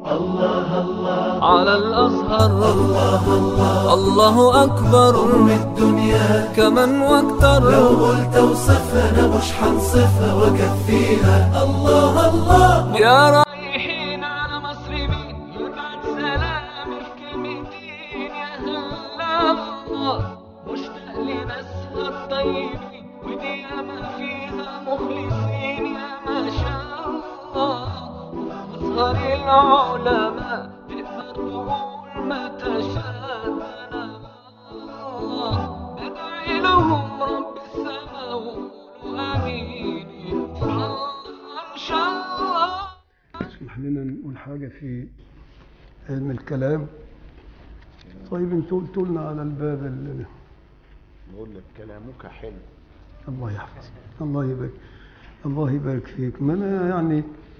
الله الله على الأزهر الله الله الله أكبر أم الدنيا كمن واكتر لو قلت اوصفها انا مش حنصفها واكفيها الله الله يا رايحين على مصر مين يبعت سلامي في كلمتين يا هلا الله مشتاق لناسها الطيبين ودي ياما فيها مخلصين يا ما شاء الله أزهر العلماء تقدر تقول ما تشاء أنا الله بدعي لهم رب السماء وقولوا آمين إن شاء الله إن شاء الله اسمح لنا نقول حاجة في علم الكلام طيب انتوا قلتوا لنا على الباب ال- نقول لك كلامك حلو الله يحفظك الله يبارك الله يبارك فيك ما انا يعني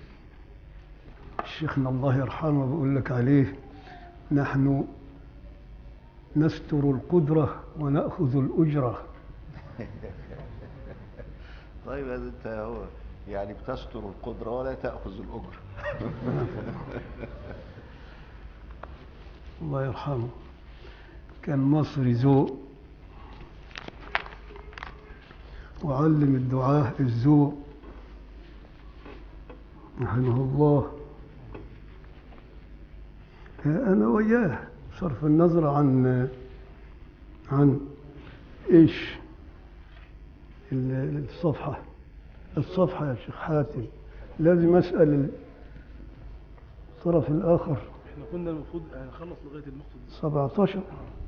شيخنا الله يرحمه بقول لك عليه نحن نستر القدرة ونأخذ الأجرة طيب هذا انت هو يعني بتستر القدرة ولا تأخذ الأجر الله يرحمه كان مصري ذوق وعلم الدعاة الذوق رحمه الله أنا وياه صرف النظر عن عن إيش ال- الصفحة الصفحة يا شيخ حاتم لازم أسأل الطرف الآخر احنا كنا المفروض هنخلص لغايه المقصد 17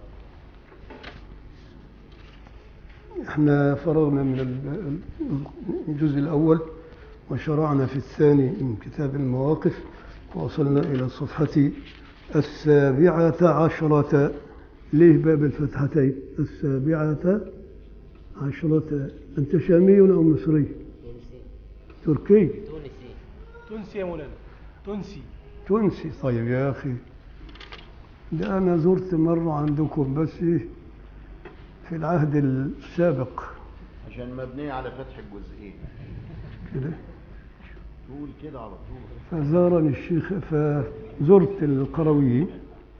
احنا فرغنا من ال- الجزء الأول وشرعنا في الثاني من كتاب المواقف ووصلنا إلى الصفحة السابعة عشرة ليه باب الفتحتين السابعة عشرة أنت شامي أو مصري تركي تونسي يا مولانا تونسي تونسي طيب يا أخي ده أنا زرت مرة عندكم بس إيه في العهد السابق عشان مبنية على فتح الجزئين كده تقول كده على طول فزارني الشيخ فزرت القرويين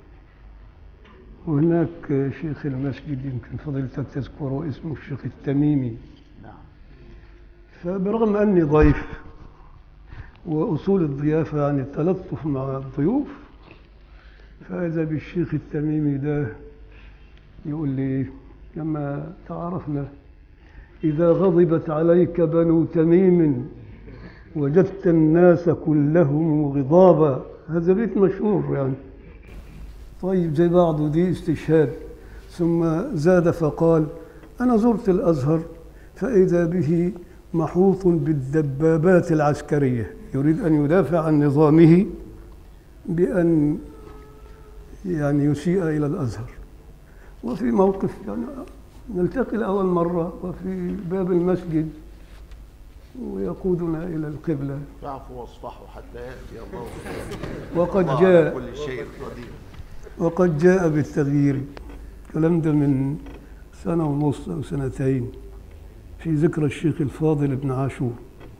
وهناك شيخ المسجد يمكن فضيلتك تذكره اسمه الشيخ التميمي نعم فبرغم أني ضيف وأصول الضيافة يعني التلطف مع الضيوف فإذا بالشيخ التميمي ده يقول لي لما تعارفنا إذا غضبت عليك بنو تميم وجدت الناس كلهم غضابا هذا بيت مشهور يعني طيب زي بعضه دي استشهاد ثم زاد فقال أنا زرت الأزهر فإذا به محوط بالدبابات العسكرية يريد أن يدافع عن نظامه بأن يعني يسيء إلى الأزهر وفي موقف يعني نلتقي لأول مرة وفي باب المسجد ويقودنا إلى القبلة فاعفوا واصفحوا حتى يأتي الله وقد الله على جاء كل شيء قدير وقد جاء بالتغيير الكلام ده من سنة ونص أو سنتين في ذكرى الشيخ الفاضل ابن عاشور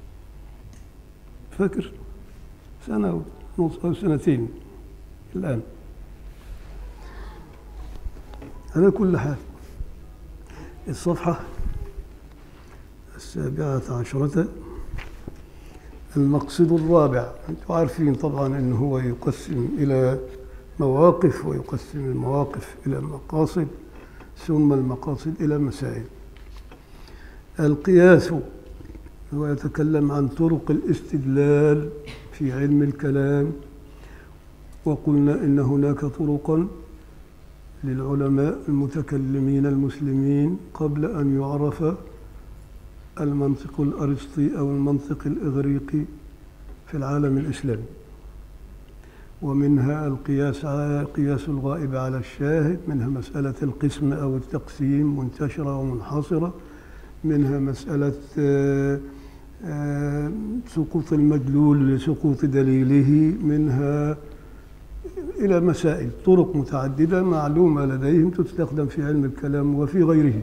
فاكر سنة ونص أو سنتين الآن على كل حال الصفحة السابعة عشرة المقصد الرابع أنتم عارفين طبعا أنه هو يقسم إلى مواقف ويقسم المواقف إلى مقاصد ثم المقاصد إلى مسائل القياس هو يتكلم عن طرق الاستدلال في علم الكلام وقلنا إن هناك طرقا للعلماء المتكلمين المسلمين قبل أن يعرف المنطق الأرسطي أو المنطق الإغريقي في العالم الإسلامي ومنها القياس على قياس الغائب على الشاهد منها مسألة القسم أو التقسيم منتشرة ومنحصرة منها مسألة آه، آه، سقوط المدلول لسقوط دليله منها إلى مسائل طرق متعددة معلومة لديهم تستخدم في علم الكلام وفي غيره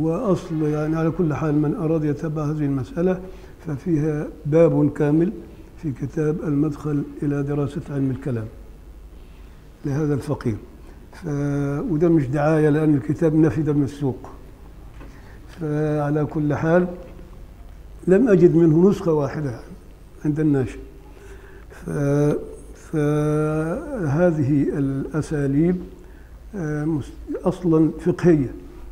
وأصل يعني على كل حال من أراد يتبع هذه المسألة ففيها باب كامل في كتاب المدخل إلى دراسة علم الكلام لهذا الفقيه ف... وده مش دعاية لأن الكتاب نفد من السوق فعلى كل حال لم أجد منه نسخة واحدة عند الناشر ف... فهذه الأساليب آه، مس- أصلا فقهية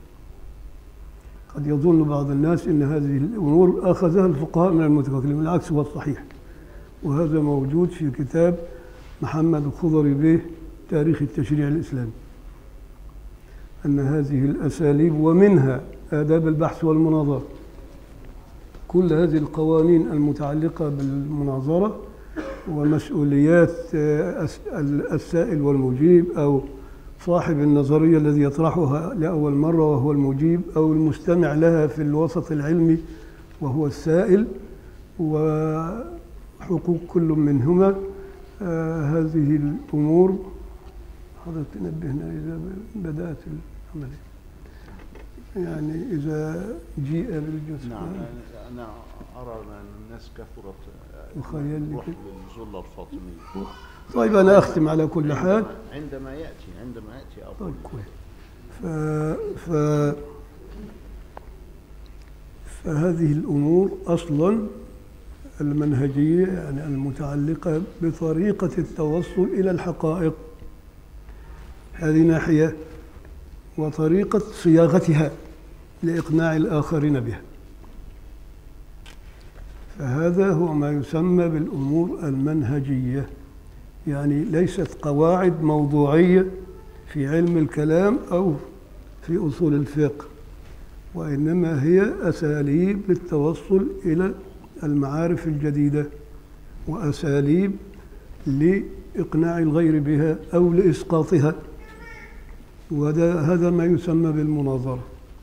قد يظن بعض الناس أن هذه الأمور أخذها الفقهاء من المتكلمين العكس هو الصحيح وهذا موجود في كتاب محمد الخضري به تاريخ التشريع الإسلامي أن هذه الأساليب ومنها آداب البحث والمناظرة كل هذه القوانين المتعلقة بالمناظرة ومسؤوليات آه، أس- السائل والمجيب أو صاحب النظرية الذي يطرحها لأول مرة وهو المجيب أو المستمع لها في الوسط العلمي وهو السائل وحقوق كل منهما آه، هذه الأمور حضرتك تنبهنا إذا بدأت العملية يعني إذا جيء بالجزء نعم أنا- أنا أرى أن الناس كثرت وخيال لي نروح كده. للظلة الفاطمية طيب أنا أختم على كل حال عندما- عندما يأتي عندما يأتي أقول طيب كويس ف... ف... فهذه الأمور أصلا المنهجية يعني المتعلقة بطريقة التوصل إلى الحقائق هذه ناحية وطريقة صياغتها لإقناع الآخرين بها فهذا هو ما يسمى بالأمور المنهجية يعني ليست قواعد موضوعية في علم الكلام أو في أصول الفقه وإنما هي أساليب للتوصل إلى المعارف الجديدة وأساليب لإقناع الغير بها أو لإسقاطها وهذا هذا ما يسمى بالمناظرة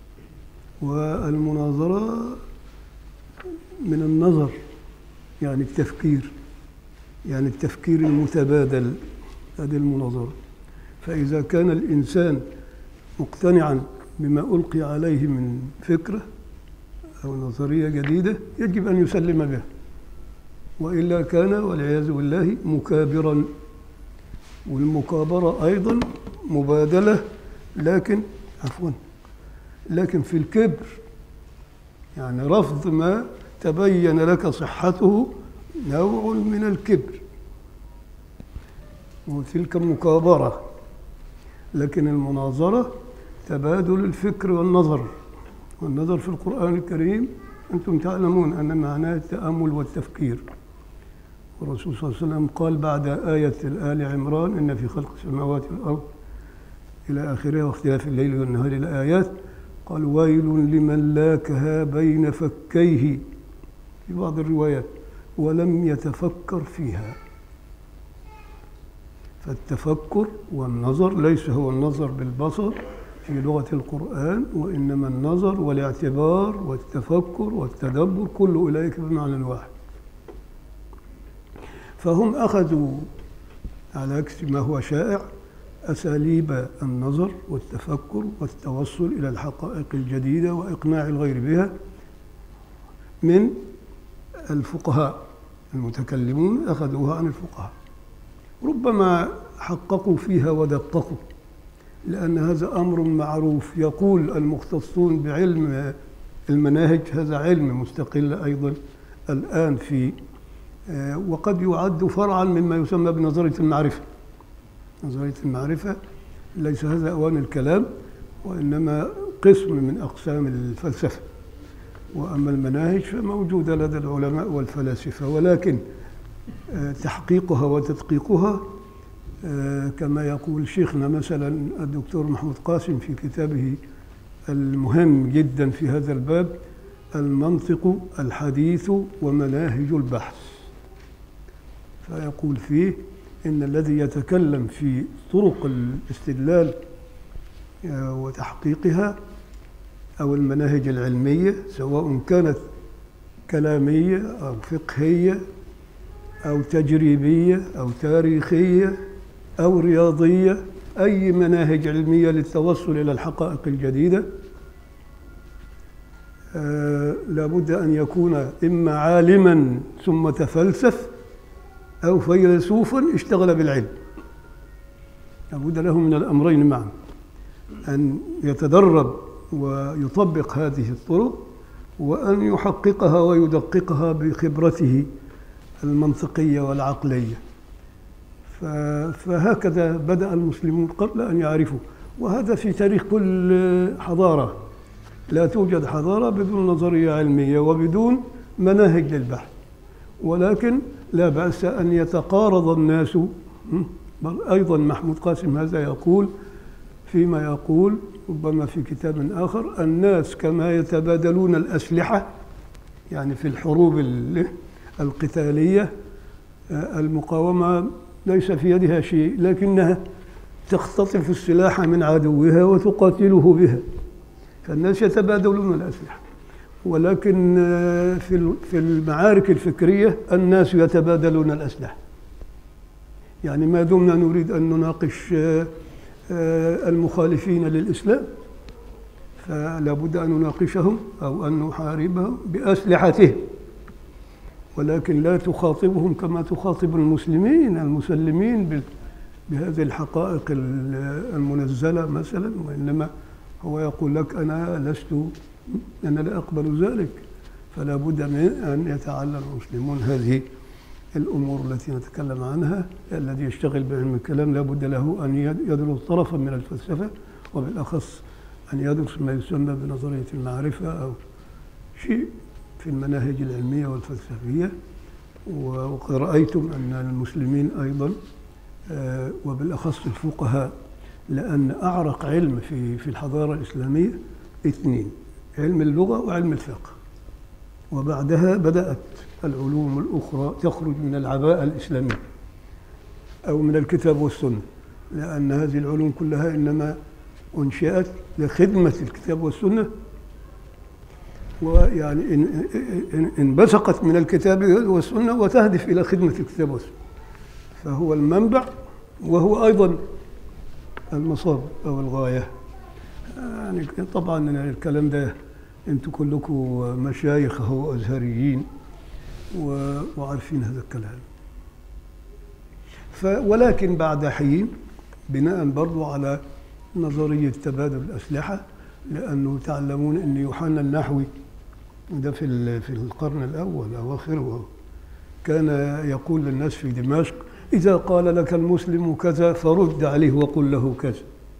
والمناظرة من النظر يعني التفكير يعني التفكير المتبادل هذه المناظرة فإذا كان الإنسان مقتنعا بما ألقي عليه من فكرة أو نظرية جديدة يجب أن يسلم بها وإلا كان والعياذ بالله مكابرا والمكابرة أيضا مبادلة لكن عفوا لكن في الكبر يعني رفض ما تبين لك صحته نوع من الكبر وتلك مكابرة لكن المناظرة تبادل الفكر والنظر والنظر في القرآن الكريم أنتم تعلمون أن معناه التأمل والتفكير والرسول صلى الله عليه وسلم قال بعد آية آل عمران إن في خلق السماوات والأرض إلى آخرها واختلاف الليل والنهار إلى آيات قال ويل لمن لاكها بين فكيه في بعض الروايات ولم يتفكر فيها فالتفكر والنظر ليس هو النظر بالبصر في لغة القرآن وإنما النظر والاعتبار والتفكر والتدبر كل أولئك بمعنى واحد فهم أخذوا على عكس ما هو شائع أساليب النظر والتفكر والتوصل إلى الحقائق الجديدة وإقناع الغير بها من الفقهاء المتكلمون أخذوها عن الفقهاء ربما حققوا فيها ودققوا لأن هذا أمر معروف يقول المختصون بعلم المناهج هذا علم مستقل أيضا الآن في آه، وقد يعد فرعا مما يسمى بنظرية المعرفة نظرية المعرفة ليس هذا أوان الكلام وإنما قسم من أقسام الفلسفة وأما المناهج فموجودة لدى العلماء والفلاسفة ولكن آه، تحقيقها وتدقيقها آه، كما يقول شيخنا مثلا الدكتور محمود قاسم في كتابه المهم جدا في هذا الباب المنطق الحديث ومناهج البحث فيقول فيه إن الذي يتكلم في طرق الاستدلال آه، وتحقيقها أو المناهج العلمية سواء كانت كلامية أو فقهية أو تجريبية أو تاريخية أو رياضية أي مناهج علمية للتوصل إلى الحقائق الجديدة آه، لابد أن يكون إما عالما ثم تفلسف أو فيلسوفا اشتغل بالعلم لابد له من الأمرين معا أن يتدرب ويطبق هذه الطرق وأن يحققها ويدققها بخبرته المنطقية والعقلية ف- فهكذا بدأ المسلمون قبل أن يعرفوا وهذا في تاريخ كل حضارة لا توجد حضارة بدون نظرية علمية وبدون مناهج للبحث ولكن لا بأس أن يتقارض الناس م? بل أيضا محمود قاسم هذا يقول فيما يقول ربما في كتاب آخر الناس كما يتبادلون الأسلحة يعني في الحروب ال- القتالية آه، المقاومة ليس في يدها شيء لكنها تختطف السلاح من عدوها وتقاتله بها فالناس يتبادلون الأسلحة ولكن آه، في ال- في المعارك الفكرية الناس يتبادلون الأسلحة يعني ما دمنا نريد أن نناقش آه، آه، المخالفين للإسلام فلا بد أن نناقشهم أو أن نحاربهم بأسلحتهم ولكن لا تخاطبهم كما تخاطب المسلمين المسلمين بال- بهذه الحقائق ال- المنزلة مثلا وإنما هو يقول لك أنا لست أنا لا أقبل ذلك فلا بد من أن يتعلم المسلمون هذه الأمور التي نتكلم عنها الذي يشتغل بعلم الكلام لا بد له أن يد- يدرس طرفا من الفلسفة وبالأخص أن يدرس ما يسمى بنظرية المعرفة أو شيء في المناهج العلمية والفلسفية وقد رأيتم أن المسلمين أيضا آه، وبالأخص الفقهاء لأن أعرق علم في في الحضارة الإسلامية اثنين علم اللغة وعلم الفقه وبعدها بدأت العلوم الأخرى تخرج من العباءة الإسلامية أو من الكتاب والسنة لأن هذه العلوم كلها إنما أنشئت لخدمة الكتاب والسنة ويعني إن إن انبثقت من الكتاب والسنة وتهدف إلى خدمة الكتاب والسنة فهو المنبع وهو أيضا المصاب أو الغاية يعني طبعا الكلام ده انتم كلكم مشايخ أو أزهريين و- وعارفين هذا الكلام ف ولكن بعد حين بناء برضو على نظرية تبادل الأسلحة لأنه تعلمون أن يوحنا النحوي ده في ال- في القرن الأول أواخره كان يقول للناس في دمشق إذا قال لك المسلم كذا فرد عليه وقل له كذا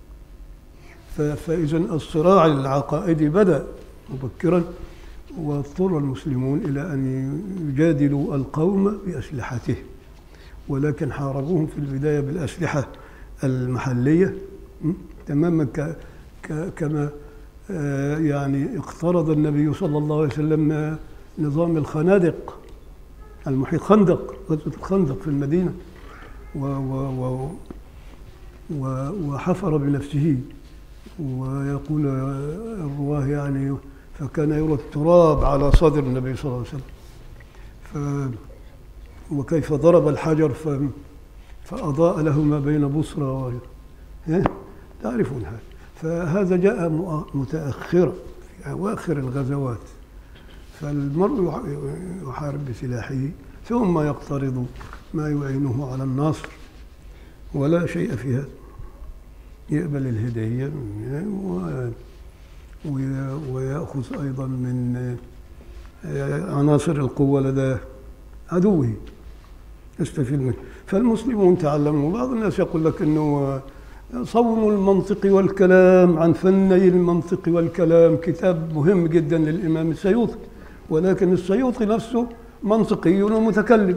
ف- فإذا الصراع العقائدي بدأ مبكرا واضطر المسلمون إلى أن يجادلوا القوم بأسلحته ولكن حاربوهم في البداية بالأسلحة المحلية م? تماما ك ك كما آه، يعني اقترض النبي صلى الله عليه وسلم آه، نظام الخنادق المحيط خندق غزوة الخندق في المدينة و و و و وحفر بنفسه ويقول الرواه يعني فكان يرى التراب على صدر النبي صلى الله عليه وسلم ف وكيف ضرب الحجر ف فأضاء له ما بين بصرى و ها؟ تعرفون هذا فهذا جاء مؤ- متأخرا في أواخر الغزوات فالمرء يح- يحارب بسلاحه ثم يقترض ما يعينه على النصر ولا شيء في هذا يقبل الهدية و- وي- ويأخذ أيضا من عناصر القوة لدى عدوه يستفيد منه فالمسلمون تعلموا بعض الناس يقول لك أنه صون المنطق والكلام عن فني المنطق والكلام كتاب مهم جدا للإمام السيوطي ولكن السيوطي نفسه منطقي ومتكلم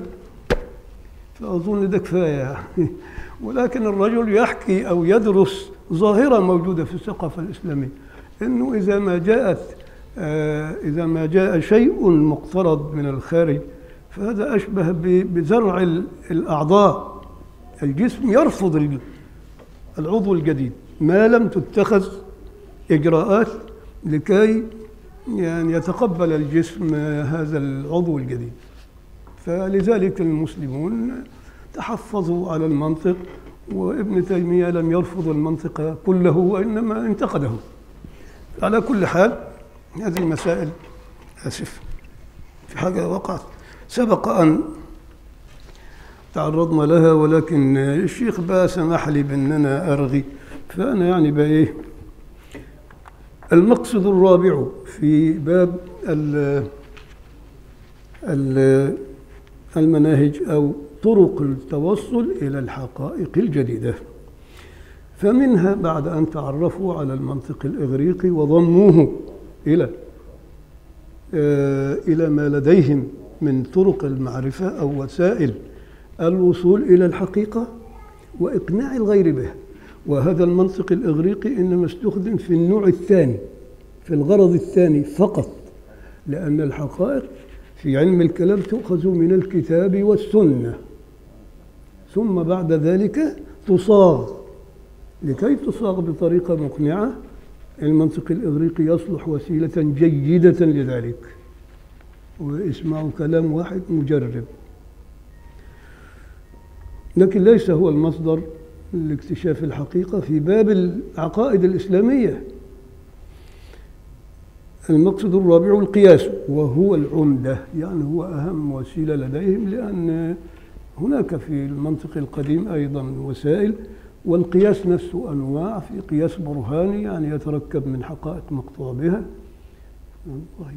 فأظن ده كفاية يعني. ولكن الرجل يحكي أو يدرس ظاهرة موجودة في الثقافة الإسلامية إنه إذا ما جاءت آه، إذا ما جاء شيء مقترض من الخارج فهذا أشبه ب- بزرع ال- الأعضاء الجسم يرفض ال- العضو الجديد ما لم تتخذ إجراءات لكي يعني يتقبل الجسم آه، هذا العضو الجديد فلذلك المسلمون تحفظوا على المنطق وابن تيمية لم يرفض المنطق كله وإنما انتقده على كل حال هذه المسائل آسف في حاجة وقعت سبق أن تعرضنا لها ولكن الشيخ بقى سمح لي بأن أنا أرغي فأنا يعني بقى إيه المقصد الرابع في باب ال ال المناهج أو طرق التوصل إلى الحقائق الجديدة فمنها بعد أن تعرفوا على المنطق الإغريقي وضموه إلى آه، إلى ما لديهم من طرق المعرفة أو وسائل الوصول إلى الحقيقة وإقناع الغير به وهذا المنطق الإغريقي إنما استخدم في النوع الثاني في الغرض الثاني فقط لأن الحقائق في علم الكلام تؤخذ من الكتاب والسنة ثم بعد ذلك تصاغ لكي تصاغ بطريقة مقنعة المنطق الإغريقي يصلح وسيلة جيدة لذلك واسمعوا كلام واحد مجرب لكن ليس هو المصدر لاكتشاف الحقيقة في باب العقائد الإسلامية المقصد الرابع القياس وهو العمدة يعني هو أهم وسيلة لديهم لأن هناك في المنطق القديم أيضا وسائل والقياس نفسه أنواع في قياس برهاني يعني يتركب من حقائق مقطوع بها والله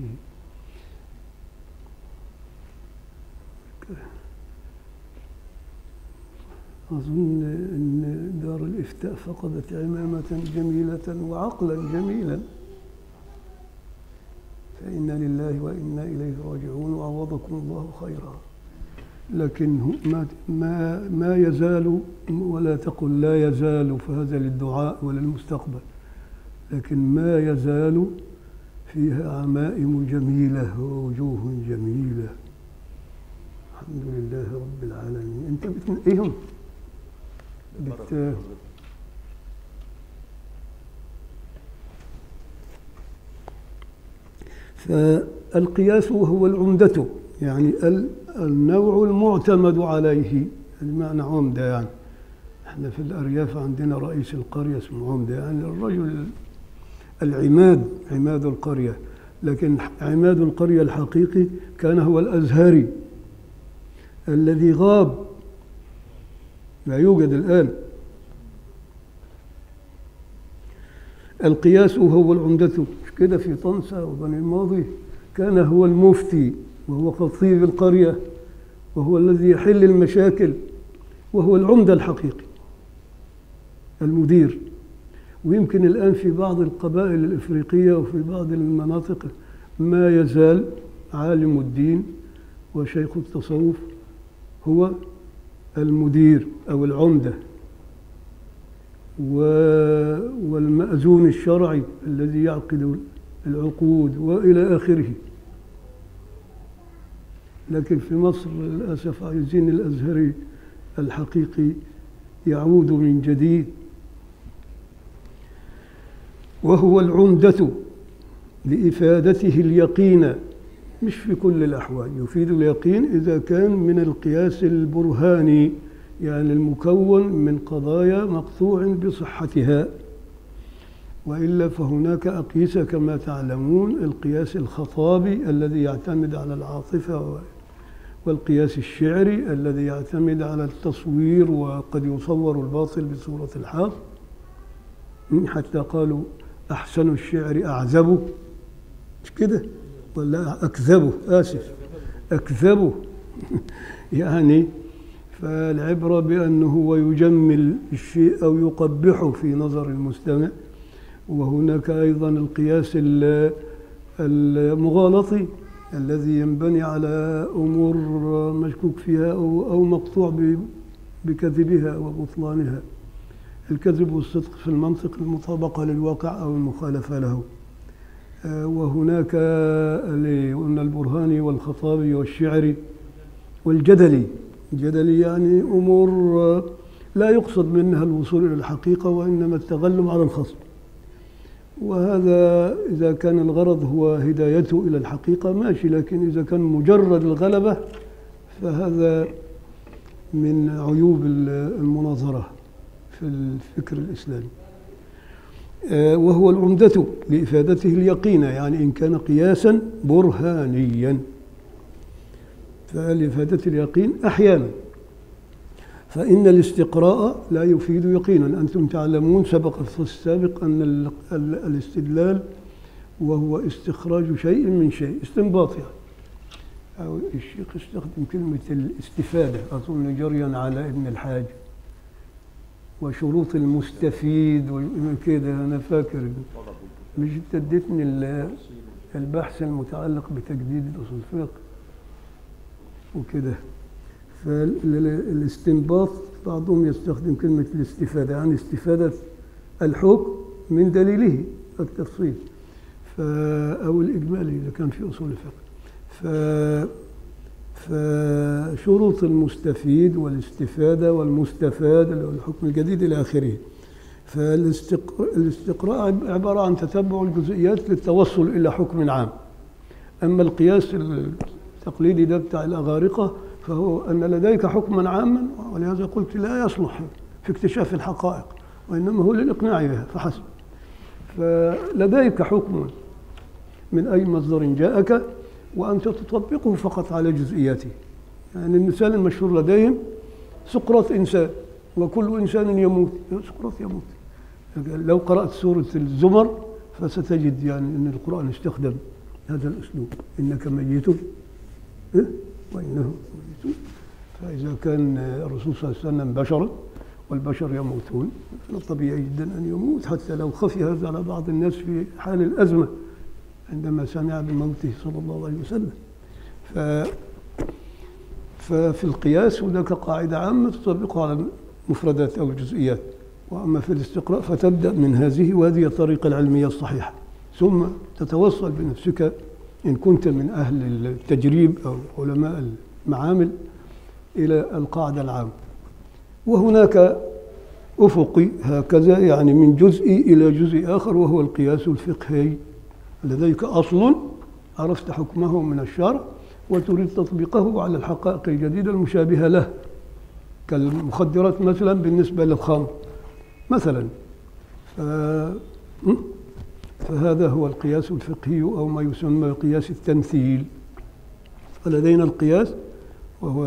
أظن أن دار الإفتاء فقدت عمامة جميلة وعقلا جميلا فإنا لله وإنا إليه راجعون وعوضكم الله خيرا لكن هو- ما ما ما يزال ولا تقل لا يزال فهذا للدعاء وللمستقبل لكن ما يزال فيها عمائم جميلة ووجوه جميلة الحمد لله رب العالمين انت بتنقيهم بت... فالقياس هو العمدة يعني ال- النوع المعتمد عليه المعنى عمدة يعني احنا في الأرياف عندنا رئيس القرية اسمه عمدة يعني الرجل العماد عماد القرية لكن عماد القرية الحقيقي كان هو الأزهري الذي غاب لا يوجد الآن القياس هو العمدة مش كده في طنسة وبني الماضي كان هو المفتي وهو خطيب القرية وهو الذي يحل المشاكل وهو العمدة الحقيقي المدير ويمكن الآن في بعض القبائل الإفريقية وفي بعض المناطق ما يزال عالم الدين وشيخ التصوف هو المدير أو العمدة و- والمأذون الشرعي الذي يعقد العقود وإلى آخره لكن في مصر للأسف عايزين الأزهري الحقيقي يعود من جديد وهو العمدة لإفادته اليقين مش في كل الأحوال يفيد اليقين إذا كان من القياس البرهاني يعني المكون من قضايا مقطوع بصحتها وإلا فهناك أقيسة كما تعلمون القياس الخطابي الذي يعتمد على العاطفة والقياس الشعري الذي يعتمد على التصوير وقد يصور الباطل بصورة الحق حتى قالوا أحسن الشعر أعذبه مش كده ولا أكذبه آسف أكذبه يعني فالعبرة بأنه هو يجمل الشيء أو يقبحه في نظر المستمع وهناك أيضا القياس ال- المغالطي الذي ينبني على أمور مشكوك فيها أو أو مقطوع ب- بكذبها وبطلانها الكذب والصدق في المنطق المطابقة للواقع أو المخالفة له آه، وهناك اللي قلنا البرهاني والخطابي والشعري والجدلي الجدلي يعني أمور آه، لا يقصد منها الوصول إلى الحقيقة وإنما التغلب على الخصم وهذا إذا كان الغرض هو هدايته إلى الحقيقة ماشي لكن إذا كان مجرد الغلبة فهذا من عيوب المناظرة في الفكر الإسلامي آه، وهو العمدة لإفادته اليقين يعني إن كان قياسا برهانيا فلإفادة اليقين أحيانا فإن الاستقراء لا يفيد يقينا أنتم تعلمون سبق في السابق أن ال- ال- الاستدلال وهو استخراج شيء من شيء استنباط يعني أو الشيخ استخدم كلمة الاستفادة أظن جريا على ابن الحاج وشروط المستفيد وكده أنا فاكر مش انت اديتني ال- البحث المتعلق بتجديد الاصول الفقه وكده فالاستنباط بعضهم يستخدم كلمة الاستفادة يعني استفادة الحكم من دليله التفصيل ف أو الإجمالي إذا كان في أصول الفقه ف فشروط المستفيد والاستفادة والمستفاد اللي هو الحكم الجديد إلى آخره فالاستقراء عبارة عن تتبع الجزئيات للتوصل إلى حكم عام أما القياس التقليدي ده بتاع الأغارقة فهو أن لديك حكما عاما ولهذا قلت لا يصلح في اكتشاف الحقائق وإنما هو للإقناع بها فحسب فلديك حكم من أي مصدر جاءك وأنت تطبقه فقط على جزئياته يعني المثال المشهور لديهم سقراط إنسان وكل إنسان يموت سقراط يموت لو قرأت سورة الزمر فستجد يعني أن القرآن استخدم هذا الأسلوب إنك ميت إيه؟ وإنه ميت فإذا كان الرسول صلى الله عليه وسلم بشرا والبشر يموتون فطبيعي جدا أن يموت حتى لو خفي هذا على بعض الناس في حال الأزمة عندما سمع بموته صلى الله عليه وسلم ف ففي القياس هناك قاعدة عامة تطبقها على المفردات أو الجزئيات وأما في الاستقراء فتبدأ من هذه وهذه الطريقة العلمية الصحيحة ثم تتوصل بنفسك إن كنت من أهل التجريب أو علماء المعامل إلى القاعدة العامة وهناك أفقي هكذا يعني من جزء إلى جزء آخر وهو القياس الفقهي لديك أصل عرفت حكمه من الشرع وتريد تطبيقه على الحقائق الجديدة المشابهة له كالمخدرات مثلا بالنسبة للخمر مثلا ف... فهذا هو القياس الفقهي أو ما يسمى قياس التمثيل فلدينا القياس وهو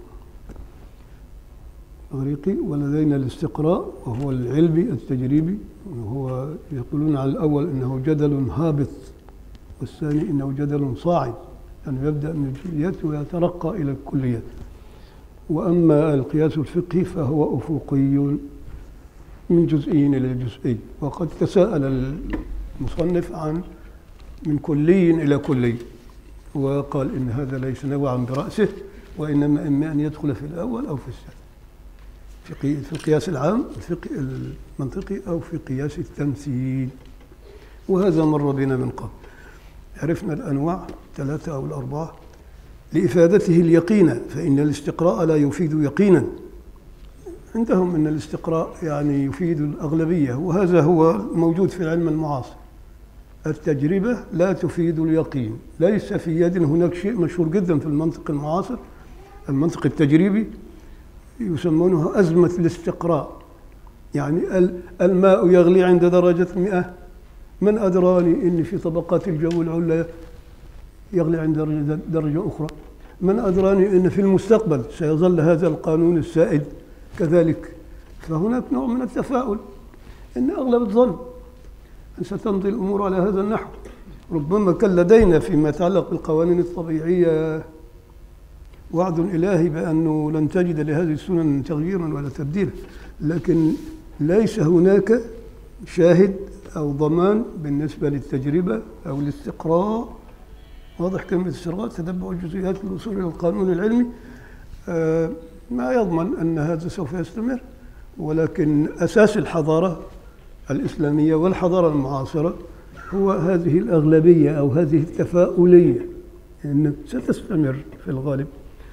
الإغريقي ولدينا الاستقراء وهو العلمي التجريبي وهو يقولون على الأول أنه جدل هابط والثاني أنه جدل صاعد يعني يبدأ من الجزئيات ويترقى إلى الكليات وأما القياس الفقهي فهو أفقي من جزئي إلى جزئي وقد تساءل المصنف عن من كلي إلى كلي وقال إن هذا ليس نوعا برأسه وإنما إما أن يدخل في الأول أو في الثاني في قي- في القياس العام الفقه المنطقي أو في قياس التمثيل وهذا مر بنا من قبل عرفنا الأنواع ثلاثة أو الأربعة لإفادته اليقين فإن الاستقراء لا يفيد يقينا عندهم أن الاستقراء يعني يفيد الأغلبية وهذا هو موجود في العلم المعاصر التجربة لا تفيد اليقين ليس في يد هناك شيء مشهور جدا في المنطق المعاصر المنطق التجريبي يسمونه أزمة الاستقراء يعني ال- الماء يغلي عند درجة مئة من أدراني أن في طبقات الجو العليا يغلي عند درجة, درجة أخرى من أدراني أن في المستقبل سيظل هذا القانون السائد كذلك فهناك نوع من التفاؤل أن أغلب الظن أن ستمضي الأمور على هذا النحو ربما كان لدينا فيما يتعلق بالقوانين الطبيعية وعد إلهي بأنه لن تجد لهذه السنن تغييرا ولا تبديلا لكن ليس هناك شاهد أو ضمان بالنسبة للتجربة أو الاستقراء واضح كلمة استقراء تتبع الجزئيات للوصول إلى القانون العلمي آه، ما يضمن أن هذا سوف يستمر ولكن أساس الحضارة الإسلامية والحضارة المعاصرة هو هذه الأغلبية أو هذه التفاؤلية أن ستستمر في الغالب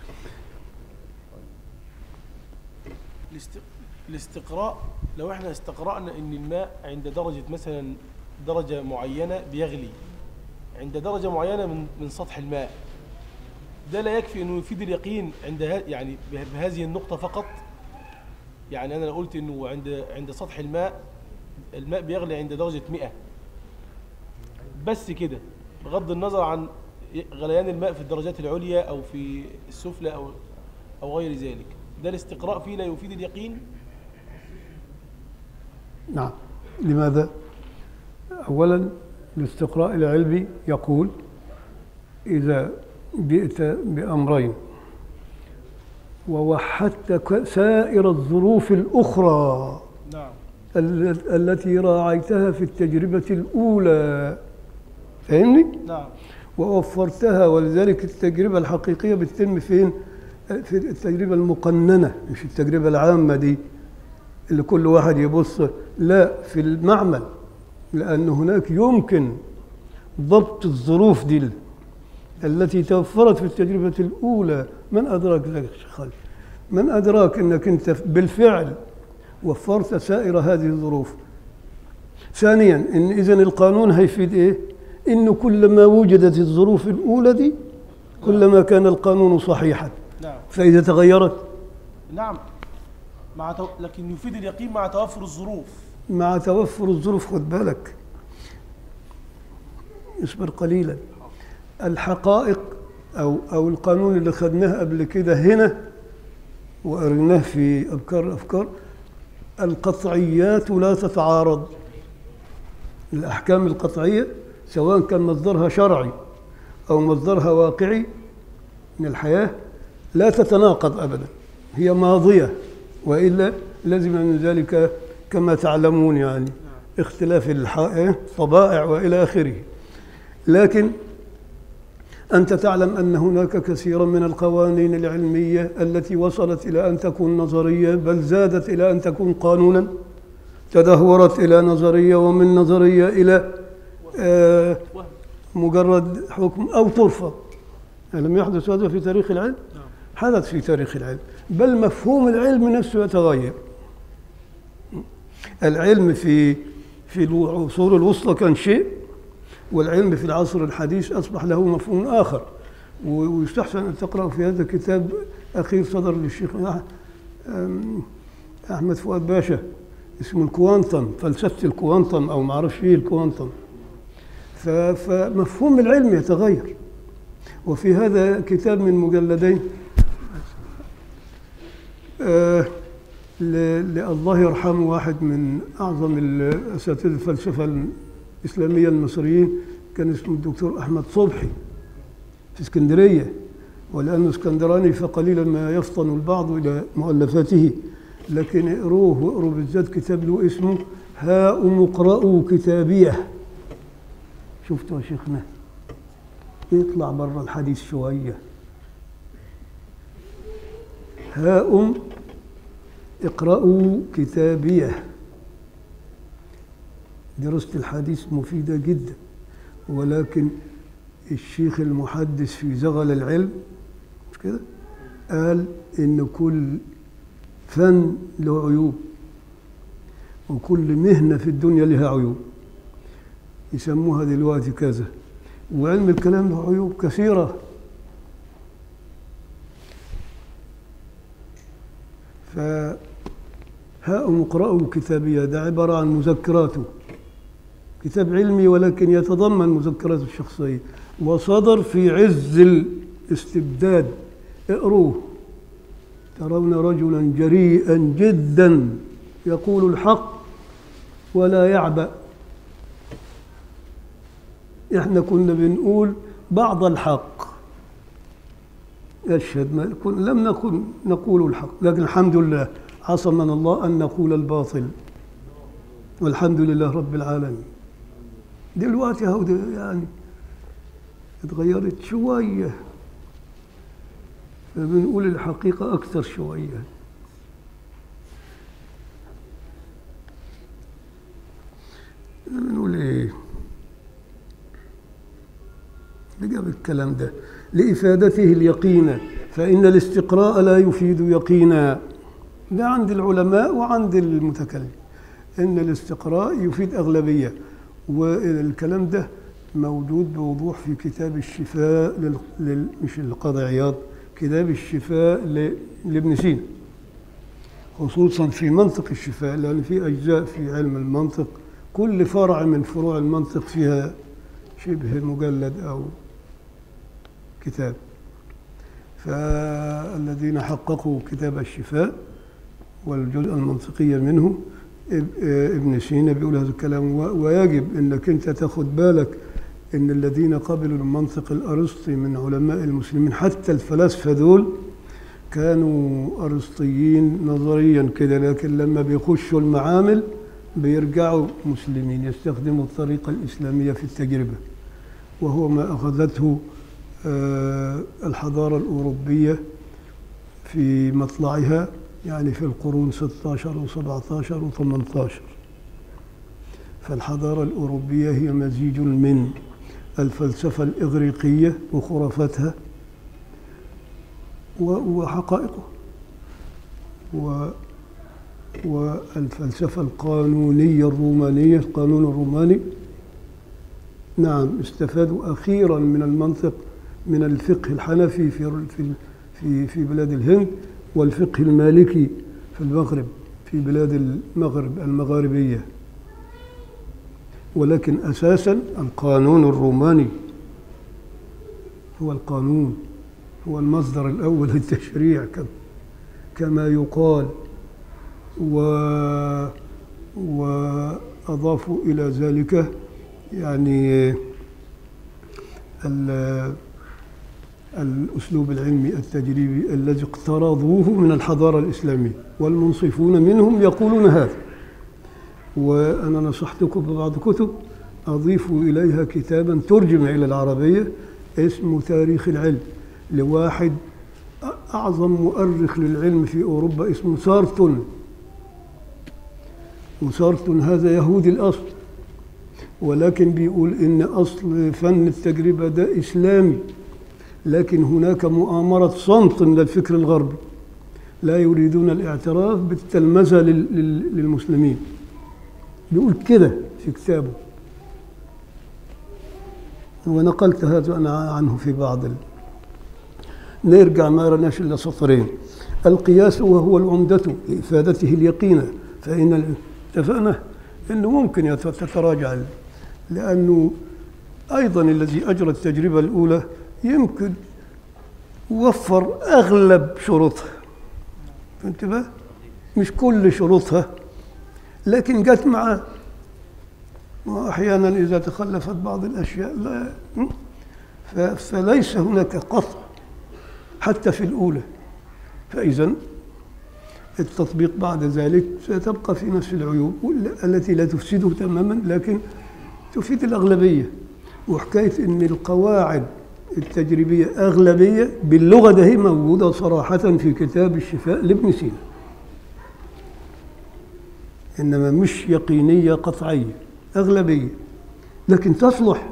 الاست- الاستقراء لو احنا استقرأنا ان الماء عند درجة مثلا درجة معينة بيغلي عند درجة معينة من من سطح الماء ده لا يكفي انه يفيد اليقين عند ها يعني به- بهذه النقطة فقط يعني انا لو قلت انه عند عند سطح الماء الماء بيغلي عند درجة 100 بس كده بغض النظر عن غليان الماء في الدرجات العليا او في السفلى او او غير ذلك ده الاستقراء فيه لا يفيد اليقين نعم لماذا؟ أولا الاستقراء العلمي يقول إذا جئت بأمرين ووحدت ك- سائر الظروف الأخرى نعم ال- التي راعيتها في التجربة الأولى فاهمني؟ نعم ووفرتها ولذلك التجربة الحقيقية بتتم فين؟ في التجربة المقننة مش التجربة العامة دي اللي كل واحد يبص لا في المعمل لأن هناك يمكن ضبط الظروف دي التي توفرت في التجربة الأولى من أدراك ذلك يا شيخ خالد من أدراك أنك أنت بالفعل وفرت سائر هذه الظروف ثانيا ان اذا القانون هيفيد ايه انه كلما وجدت الظروف الاولى دي كلما كان القانون صحيحا نعم فاذا تغيرت نعم مع تو... لكن يفيد اليقين مع توفر الظروف مع توفر الظروف خد بالك اصبر قليلا الحقائق او او القانون اللي خدناه قبل كده هنا وقريناه في افكار الافكار القطعيات لا تتعارض الاحكام القطعيه سواء كان مصدرها شرعي او مصدرها واقعي من الحياه لا تتناقض ابدا هي ماضيه والا لزم من ذلك كما تعلمون يعني اختلاف الح- إيه؟ الطبائع والى اخره لكن أنت تعلم أن هناك كثيرا من القوانين العلمية التي وصلت إلى أن تكون نظرية بل زادت إلى أن تكون قانونا تدهورت إلى نظرية ومن نظرية إلى آه، وهم مجرد حكم أو ترفض ألم يحدث هذا في تاريخ العلم؟ نعم حدث في تاريخ العلم بل مفهوم العلم نفسه يتغير العلم في في العصور الوسطى كان شيء والعلم في العصر الحديث أصبح له مفهوم آخر و- ويستحسن أن تقرأ في هذا كتاب أخير صدر للشيخ أح- أم، أحمد فؤاد باشا اسمه الكوانتم فلسفة الكوانتم أو معرفش إيه الكوانتم ف- فمفهوم العلم يتغير وفي هذا كتاب من مجلدين آه، ل- لله يرحمه واحد من أعظم الأساتذة الفلسفة الإسلامية المصريين كان اسمه الدكتور أحمد صبحي في اسكندرية ولأنه اسكندراني فقليلا ما يفطن البعض إلى مؤلفاته لكن اقروه واقروا بالذات كتاب له اسمه هاؤم اقرأوا كتابيه شفتوا يا شيخنا يطلع بره الحديث شوية هاؤم اقرأوا كتابيه دراسة الحديث مفيدة جدا ولكن الشيخ المحدث في زغل العلم مش كده قال إن كل فن له عيوب وكل مهنة في الدنيا لها عيوب يسموها دلوقتي كذا وعلم الكلام له عيوب كثيرة فهاؤم اقرأوا كتابية ده عبارة عن مذكراته كتاب علمي ولكن يتضمن مذكراته الشخصية وصدر في عز الاستبداد اقروه ترون رجلا جريئا جدا يقول الحق ولا يعبأ احنا كنا بنقول بعض الحق يشهد ما كن لم نكن نقول الحق لكن الحمد لله عصمنا الله ان نقول الباطل والحمد لله رب العالمين دلوقتي اهو ده يعني اتغيرت شويه فبنقول الحقيقه اكثر شويه بنقول ايه اللي جاب الكلام ده لإفادته اليقين فإن الاستقراء لا يفيد يقينا ده عند العلماء وعند المتكلم إن الاستقراء يفيد أغلبية والكلام ده موجود بوضوح في كتاب الشفاء لل... لل... مش القاضي عياض كتاب الشفاء ل... لابن سينا خصوصا في منطق الشفاء لأن في أجزاء في علم المنطق كل فرع من فروع المنطق فيها شبه مجلد أو كتاب فالذين حققوا كتاب الشفاء والجزء المنطقية منه اب- ابن سينا بيقول هذا الكلام و- ويجب انك انت تاخد بالك ان الذين قبلوا المنطق الارسطي من علماء المسلمين حتى الفلاسفه دول كانوا ارسطيين نظريا كده لكن لما بيخشوا المعامل بيرجعوا مسلمين يستخدموا الطريقه الاسلاميه في التجربه وهو ما اخذته آه، الحضاره الاوروبيه في مطلعها يعني في القرون 16 و17 و18 فالحضارة الأوروبية هي مزيج من الفلسفة الإغريقية وخرافاتها و- وحقائقها و والفلسفة القانونية الرومانية القانون الروماني نعم استفادوا أخيرا من المنطق من الفقه الحنفي في في في في بلاد الهند والفقه المالكي في المغرب في بلاد المغرب المغاربية ولكن أساسا القانون الروماني هو القانون هو المصدر الأول للتشريع كم- كما يقال و وأضافوا إلى ذلك يعني ال- الأسلوب العلمي التجريبي الذي اقترضوه من الحضارة الإسلامية والمنصفون منهم يقولون هذا وأنا نصحتكم ببعض كتب أضيفوا إليها كتابا ترجم إلى العربية اسمه تاريخ العلم لواحد أ- أعظم مؤرخ للعلم في أوروبا اسمه سارتون وسارتون هذا يهودي الأصل ولكن بيقول إن أصل فن التجربة ده إسلامي لكن هناك مؤامرة صمت للفكر الغربي لا يريدون الاعتراف بالتلمذة لل- لل- للمسلمين بيقول كده في كتابه ونقلت هذا أنا عنه في بعض ال... نرجع ما رناش إلا سطرين القياس وهو العمدة لإفادته اليقين فإن ال- اتفقنا أنه ممكن يت- تتراجع ال- لأنه أيضا الذي أجرى التجربة الأولى يمكن وفر أغلب شروطها انتبه مش كل شروطها لكن جت معه وأحيانا إذا تخلفت بعض الأشياء لا ف- فليس هناك قطع حتى في الأولى فإذا التطبيق بعد ذلك ستبقى في نفس العيوب ولا- التي لا تفسده تماما لكن تفيد الأغلبية وحكاية أن القواعد التجريبية أغلبية باللغة ده هي موجودة صراحة في كتاب الشفاء لابن سينا إنما مش يقينية قطعية أغلبية لكن تصلح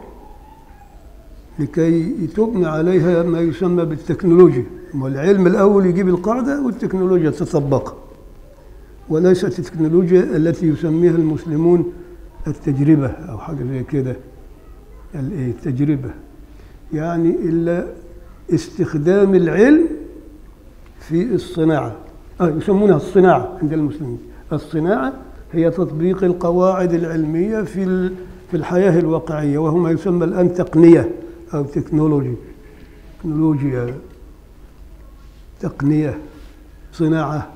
لكي تبنى عليها ما يسمى بالتكنولوجيا والعلم الأول يجيب القاعدة والتكنولوجيا تطبقها وليست التكنولوجيا التي يسميها المسلمون التجربة أو حاجة زي كده الإيه؟ التجربة يعني إلا استخدام العلم في الصناعة آه يسمونها الصناعة عند المسلمين الصناعة هي تطبيق القواعد العلمية في ال- في الحياة الواقعية وهو ما يسمى الآن تقنية أو تكنولوجي تكنولوجيا تقنية صناعة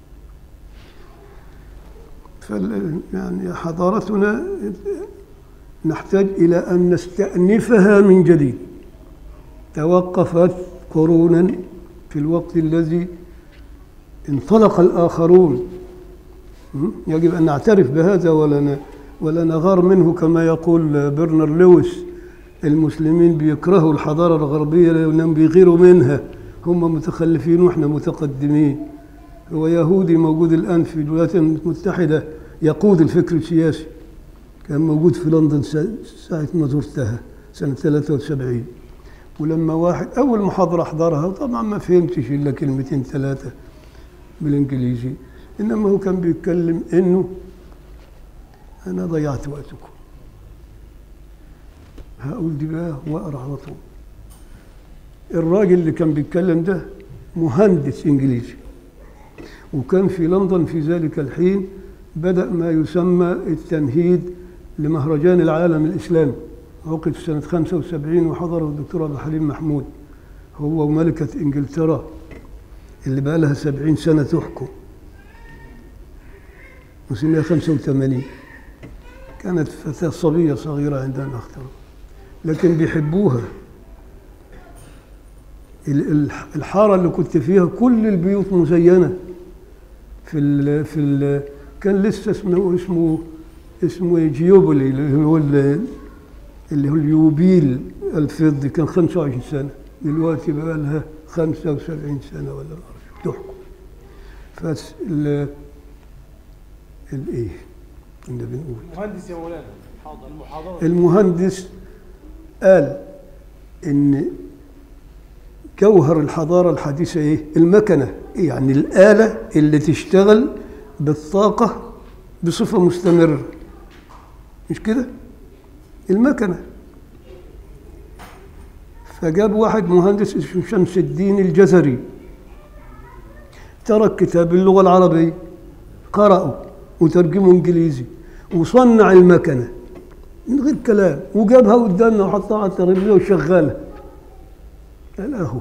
فال يعني حضارتنا نحتاج إلى أن نستأنفها من جديد توقفت قرونا في الوقت الذي انطلق الآخرون م? يجب أن نعترف بهذا ولا ن- ولا نغار منه كما يقول برنر لويس المسلمين بيكرهوا الحضارة الغربية لأنهم بيغيروا منها هم متخلفين وإحنا متقدمين هو يهودي موجود الآن في الولايات المتحدة يقود الفكر السياسي كان موجود في لندن سا- ساعة ما زرتها سنة 73 ولما واحد أول محاضرة أحضرها طبعا ما فهمتش إلا كلمتين ثلاثة بالإنجليزي إنما هو كان بيتكلم إنه أنا ضيعت وقتكم هقول دي بقى وأقرأ على طول الراجل اللي كان بيتكلم ده مهندس إنجليزي وكان في لندن في ذلك الحين بدأ ما يسمى التمهيد لمهرجان العالم الإسلامي عقد في سنة 75 وحضره الدكتور عبد الحليم محمود هو وملكة إنجلترا اللي بقى لها سبعين سنة تحكم وسنها خمسة وثمانين كانت فتاة صبية صغيرة عندما اختاروا لكن بيحبوها ال- ال- الحارة اللي كنت فيها كل البيوت مزينة في ال في ال كان لسه اسمه اسمه اسمه جيوبلي اللي هو ال- اللي هو اليوبيل الفضي كان 25 سنة دلوقتي بقى لها 75 سنة ولا ما أعرف تحكم فس ال الايه كنا بنقول مهندس يا مولانا حاضر المحاضرة المهندس قال ان جوهر الحضارة الحديثة ايه المكنة يعني الآلة اللي تشتغل بالطاقة بصفة مستمرة مش كده المكنة فجاب واحد مهندس اسمه شمس الدين الجزري ترك كتاب اللغة العربية قرأه وترجمه انجليزي وصنع المكنه من غير كلام وجابها قدامنا وحطها على الترابيزه وشغلها قال اهو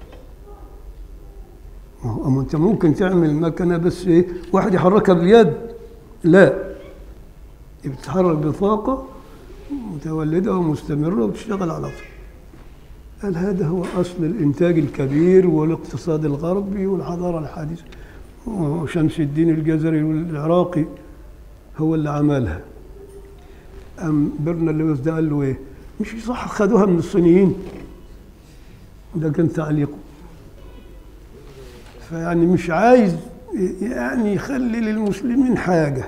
ما هو أما انت ممكن تعمل مكنه بس ايه واحد يحركها باليد لا بتتحرك بطاقه متولده ومستمره وتشتغل على طول قال هذا هو اصل الانتاج الكبير والاقتصاد الغربي والحضاره الحديثه وشمس الدين الجزري العراقي هو اللي عملها أم برنا لويس ده قال له ايه مش صح خدوها من الصينيين ده كان تعليقه فيعني مش عايز يعني يخلي للمسلمين حاجة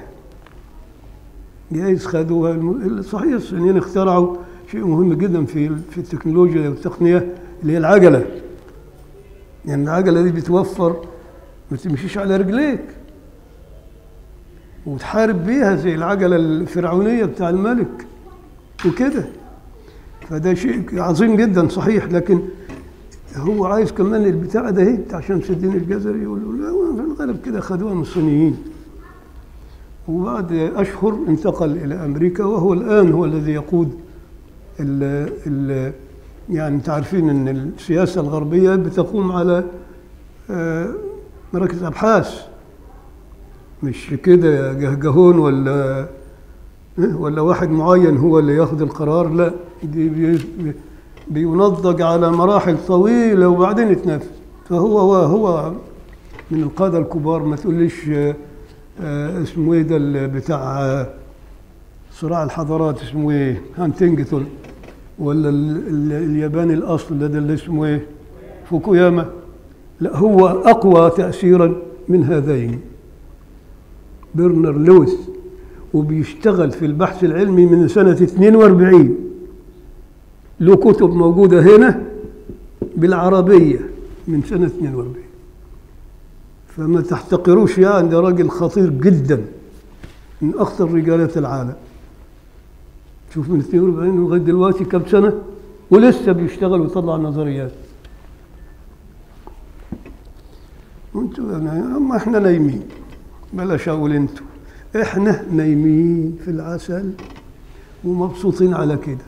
جايز خدوها الم- صحيح الصينيين اخترعوا شيء مهم جدا في في التكنولوجيا والتقنية اللي هي العجلة يعني العجلة دي بتوفر ما تمشيش على رجليك وتحارب بيها زي العجلة الفرعونية بتاع الملك وكده فده شيء عظيم جدا صحيح لكن هو عايز كمان البتاع ده اهي بتاع شمس الدين الجزري يقول له لا في الغالب كده خدوها من الصينيين وبعد اشهر انتقل الى امريكا وهو الان هو الذي يقود ال ال يعني انت عارفين ان السياسه الغربيه بتقوم على آه، مراكز ابحاث مش كده جهجهون ولا إيه؟ ولا واحد معين هو اللي ياخذ القرار لا دي بي- بي- بينضج على مراحل طويله وبعدين يتنفذ فهو هو هو من القاده الكبار ما تقوليش آه، آه، اسمه ايه ده اللي بتاع آه، صراع الحضارات اسمه ايه هانتنجتون ولا ال- ال- الياباني الاصل ده, ده اللي اسمه ايه فوكوياما لا هو اقوى تاثيرا من هذين برنر لويس وبيشتغل في البحث العلمي من سنة 42 له كتب موجودة هنا بالعربية من سنة 42 فما تحتقروش يعني ده راجل خطير جدا من أخطر رجالات العالم شوف من 42 لغاية دلوقتي كم سنة ولسه بيشتغل ويطلع نظريات وانتوا أنا اما احنا نايمين بلاش اقول انتوا احنا نايمين في العسل ومبسوطين على كده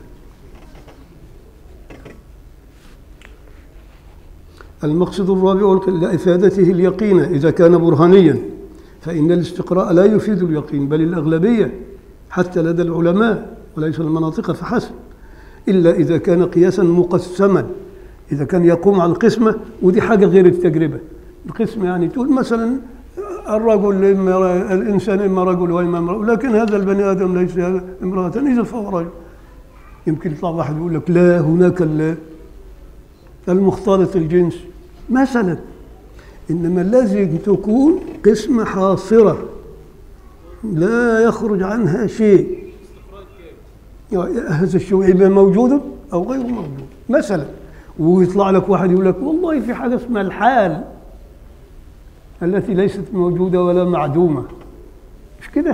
المقصد الرابع لإفادته اليقين إذا كان برهانيا فإن الاستقراء لا يفيد اليقين بل الأغلبية حتى لدى العلماء وليس المناطق فحسب إلا إذا كان قياسا مقسما إذا كان يقوم على القسمة ودي حاجة غير التجربة القسمة يعني تقول مثلا الرجل إما الإنسان إما رجل وإما امرأة لكن هذا البني آدم ليس امرأة إذا فهو رجل يمكن يطلع واحد يقول لك لا هناك ال- المختلط الجنس مثلا إنما لازم تكون قسمة حاصرة لا يخرج عنها شيء يعني هذا الشيء يبقى موجود أو غير موجود مثلا ويطلع لك واحد يقول لك والله في حاجة اسمها الحال التي ليست موجودة ولا معدومة مش كده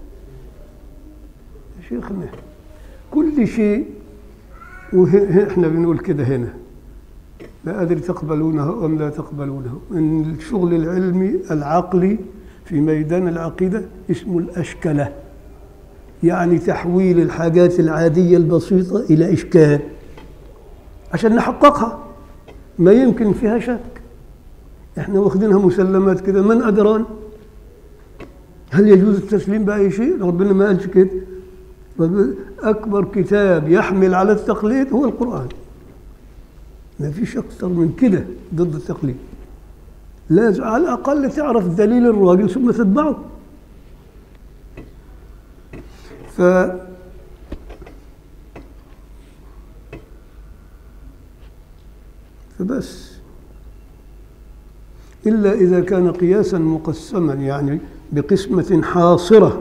يا شيخنا كل شيء واحنا بنقول كده هنا لا أدري تقبلونه أم لا تقبلونه إن الشغل العلمي العقلي في ميدان العقيدة اسمه الأشكلة يعني تحويل الحاجات العادية البسيطة إلى إشكال عشان نحققها ما يمكن فيها شك احنا واخدينها مسلمات كده من أدران هل يجوز التسليم بأي شيء ربنا ما قالش كده رب- أكبر كتاب يحمل على التقليد هو القرآن ما فيش أكثر من كده ضد التقليد لازم على الأقل تعرف دليل الراجل ثم تتبعه ف فبس إلا إذا كان قياسا مقسما يعني بقسمة حاصرة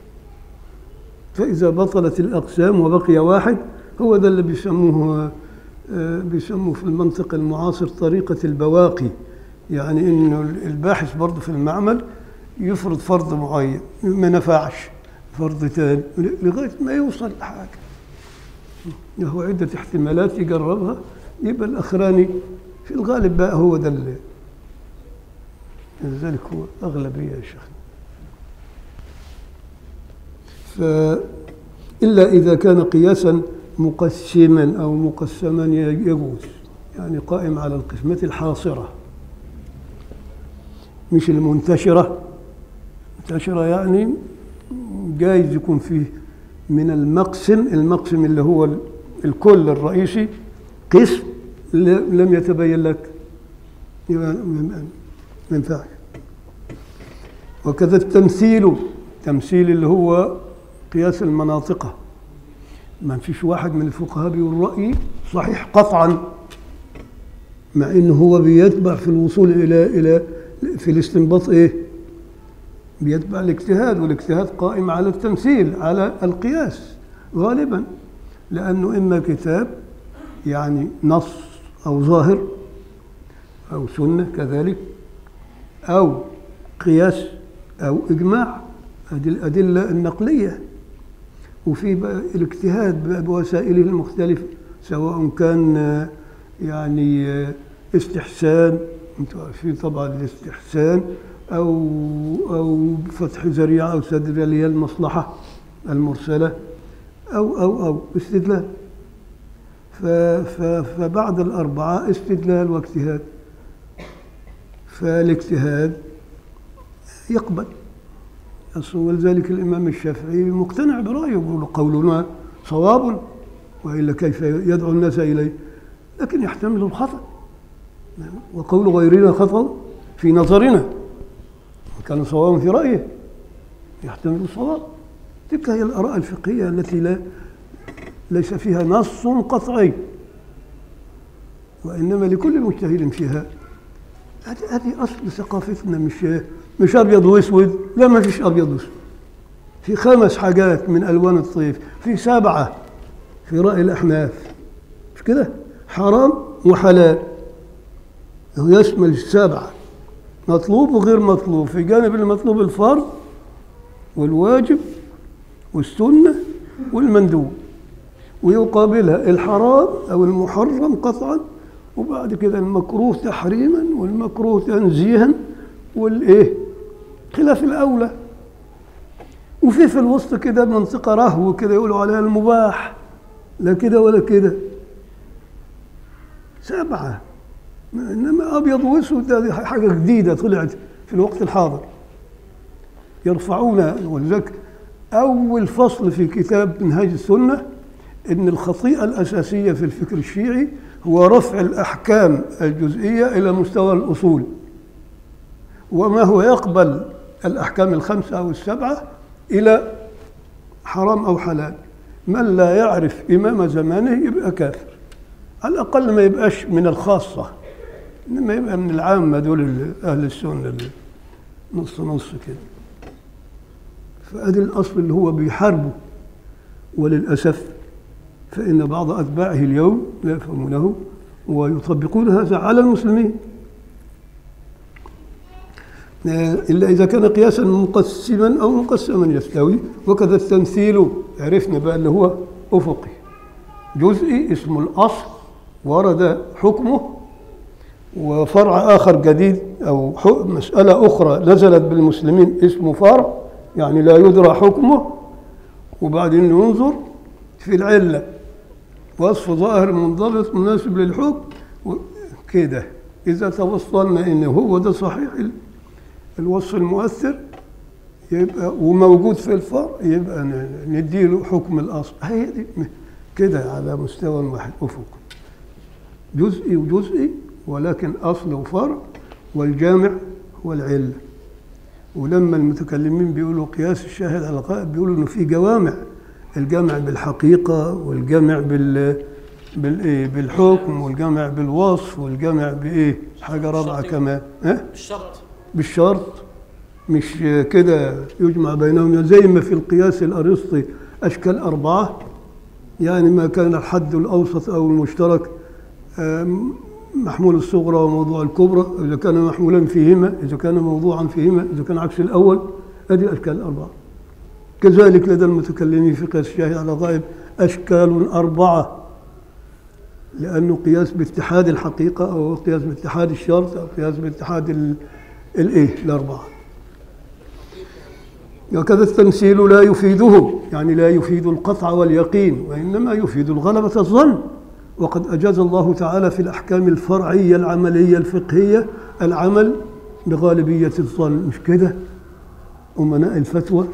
فإذا بطلت الأقسام وبقي واحد هو ده اللي بيسموه آه، بيسموه في المنطق المعاصر طريقة البواقي يعني إنه الباحث برضه في المعمل يفرض فرض معين ما نفعش فرض تاني لغاية ما يوصل لحاجة له عدة احتمالات يجربها يبقى الأخراني في الغالب بقى هو ده اللي لذلك هو أغلبية يا شيخ فإلا إذا كان قياسا مقسما أو مقسما يجوز يعني قائم على القسمة الحاصرة مش المنتشرة منتشرة يعني جايز يكون فيه من المقسم المقسم اللي هو ال- الكل الرئيسي قسم ل- لم يتبين لك يبقى ما ما ينفعش وكذا التمثيل تمثيل اللي هو قياس المناطق ما فيش واحد من الفقهاء بيقول رأيي صحيح قطعا مع انه هو بيتبع في الوصول الى الى في الاستنباط ايه؟ بيتبع الاجتهاد والاجتهاد قائم على التمثيل على القياس غالبا لانه اما كتاب يعني نص او ظاهر او سنه كذلك او قياس او اجماع هذه الادله النقليه وفي بقى الاجتهاد بقى بوسائله المختلفه سواء كان آه، يعني آه، استحسان انتوا عارفين طبعا الاستحسان او او فتح ذريعه او سد اللي هي المصلحه المرسله او او او استدلال ف- ف- فبعد الاربعه استدلال واجتهاد فالاجتهاد يقبل أصل ولذلك الإمام الشافعي مقتنع برأيه يقول قولنا صواب وإلا كيف يدعو الناس إليه لكن يحتمل الخطأ وقول غيرنا خطأ في نظرنا كان صوابا في رأيه يحتمل الصواب تلك هي الآراء الفقهية التي لا ليس فيها نص قطعي وإنما لكل مجتهد فيها هذه هذه أصل ثقافتنا مش مش أبيض وأسود لا ما فيش أبيض وأسود في خمس حاجات من ألوان الطيف في سبعة في رأي الأحناف مش كده حرام وحلال هو يشمل السبعة مطلوب وغير مطلوب في جانب المطلوب الفرض والواجب والسنة والمندوب ويقابلها الحرام أو المحرم قطعا وبعد كده المكروه تحريما والمكروه تنزيها والايه خلاف الاولى وفي في الوسط كده منطقه رهو كده يقولوا عليها المباح لا كده ولا كده سبعه انما ابيض واسود هذه حاجه جديده طلعت في الوقت الحاضر يرفعون ولذلك اول فصل في كتاب منهاج السنه ان الخطيئه الاساسيه في الفكر الشيعي هو رفع الاحكام الجزئيه الى مستوى الاصول وما هو يقبل الأحكام الخمسة أو السبعة إلى حرام أو حلال من لا يعرف إمام زمانه يبقى كافر على الأقل ما يبقاش من الخاصة إنما يبقى من العامة دول ال- أهل السنة اللي نص نص كده فأدي الأصل اللي هو بيحاربه وللأسف فإن بعض أتباعه اليوم لا يفهمونه ويطبقون هذا على المسلمين إلا إذا كان قياسا مقسما أو مقسما يستوي وكذا التمثيل عرفنا بقى اللي هو أفقي جزئي اسم الأصل ورد حكمه وفرع آخر جديد أو ح- مسألة أخرى نزلت بالمسلمين اسمه فرع يعني لا يدرى حكمه وبعدين ينظر في العلة وصف ظاهر منضبط مناسب للحكم و- كده إذا توصلنا إن هو ده صحيح ال- الوصف المؤثر يبقى وموجود في الفرع يبقى ن- نديله حكم الأصل هي دي م- كده على مستوى واحد أفق جزئي وجزئي ولكن أصل وفرع والجامع هو العلة ولما المتكلمين بيقولوا قياس الشاهد على الغائب بيقولوا انه في جوامع الجامع بالحقيقه والجامع بال بالايه بالحكم والجامع بالوصف والجامع بايه حاجه رابعه الشرطي. كمان ها الشرط بالشرط مش كده يجمع بينهم زي ما في القياس الارسطي اشكال اربعه يعني ما كان الحد الاوسط او المشترك آم، محمول الصغرى وموضوع الكبرى اذا كان محمولا فيهما اذا كان موضوعا فيهما اذا كان عكس الاول هذه اشكال اربعه كذلك لدى المتكلمين في قياس الشاهد على غائب اشكال اربعه لانه قياس باتحاد الحقيقه او قياس باتحاد الشرط او قياس باتحاد ال- الايه الاربعه وكذا التمثيل لا يفيده يعني لا يفيد القطع واليقين وإنما يفيد الغلبة الظن وقد أجاز الله تعالى في الأحكام الفرعية العملية الفقهية العمل بغالبية الظن مش كده أمناء الفتوى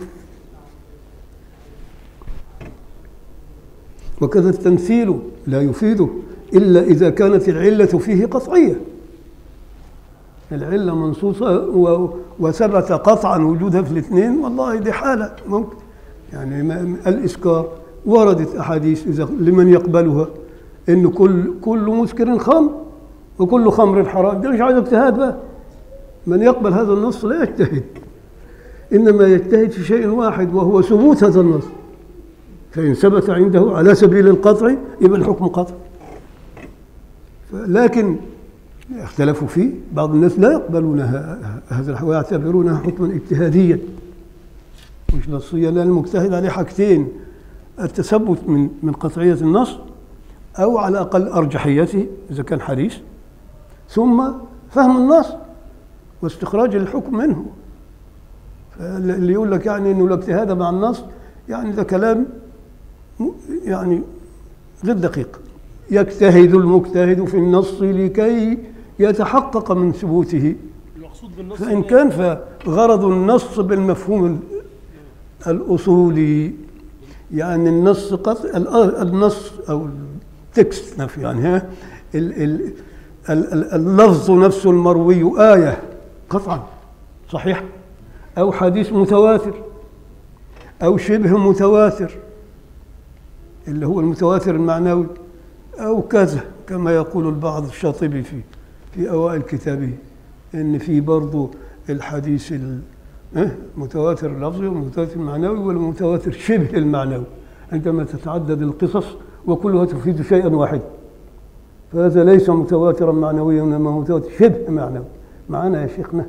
وكذا التمثيل لا يفيده إلا إذا كانت العلة فيه قطعية العلة منصوصة و- وثبت قطعا وجودها في الاثنين والله دي حالة ممكن يعني ما- الإسكار وردت أحاديث إذا لمن يقبلها إن كل كل مسكر خمر وكل خمر حرام ده مش عايز اجتهاد بقى من يقبل هذا النص لا يجتهد إنما يجتهد في شيء واحد وهو ثبوت هذا النص فإن ثبت عنده على سبيل القطع يبقى الحكم قطع لكن اختلفوا فيه بعض الناس لا يقبلون ه- هذا الح- ويعتبرونها حكما اجتهاديا مش نصيا لان المجتهد عليه حاجتين التثبت من من قطعيه النص او على الاقل ارجحيته اذا كان حديث ثم فهم النص واستخراج الحكم منه اللي يقول لك يعني انه الاجتهاد مع النص يعني ده كلام م- يعني غير دقيق يجتهد المجتهد في النص لكي يتحقق من ثبوته المقصود بالنص فإن إن- كان فغرض النص بالمفهوم الأصولي يعني النص قط... ال- النص أو التكست نفسه يعني ها ال... ال... ال... ال- اللفظ نفسه المروي آية قطعا صحيح أو حديث متواتر أو شبه متواتر اللي هو المتواتر المعنوي أو كذا كما يقول البعض الشاطبي في في أوائل كتابه إن في برضه الحديث ال- إيه؟ متواتر اللفظي والمتواتر المعنوي والمتواتر شبه المعنوي عندما تتعدد القصص وكلها تفيد شيئا واحدا فهذا ليس متواترا معنويا انما متواتر شبه معنوي معنا يا شيخنا